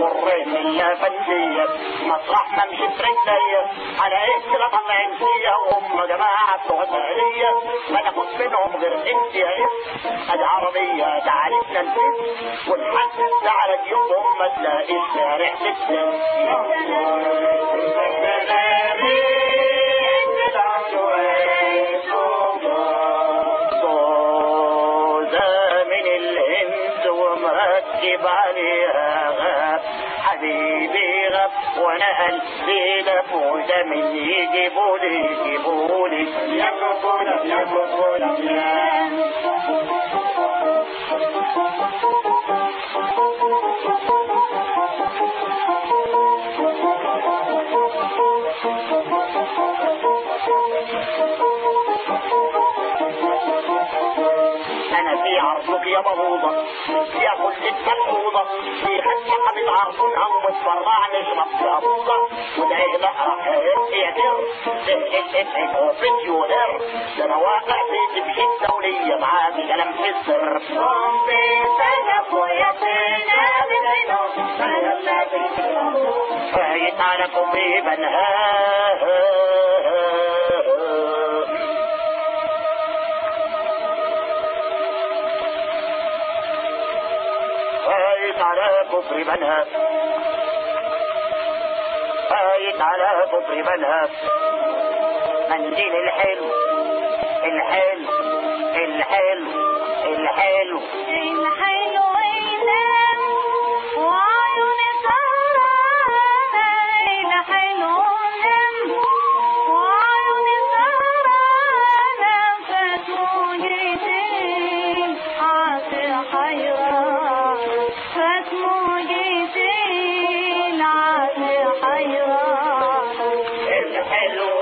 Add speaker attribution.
Speaker 1: والرين الفنية مطرح ما مشيت رجلي على اسم طمعنسية وهم جماعة غزالية ما تاخد منهم غير انت يا اسم العربية تعرفنا الاسم والحد على جيوبهم ما تلاقي الشارع صوزة من الهند ومركب عليها غاب حبيبي غاب وانا قلبي لفوزة من يجيبولي يجيبولي يا كفولة يا كفولة يا انا في عرضك يا بهوضة يا كل ملحوظة في حتى حبيب عرضنا ومتفرع نشرب في ابوضة وده بقى يا در كوفيت يوهر ده انا واقع في تمشي الدولية معاك كلام في السر فايت على كوبري بنهار فايت على كفر بنها فايت على كفر بنها منديل الحلو الحلو الحلو الحلو
Speaker 2: الحلو ينام وعيون سهرانة الحلو نام وعيون سهرانة فتوجتين عاصر حيران فتوجتين عاصر حيران
Speaker 1: الحلو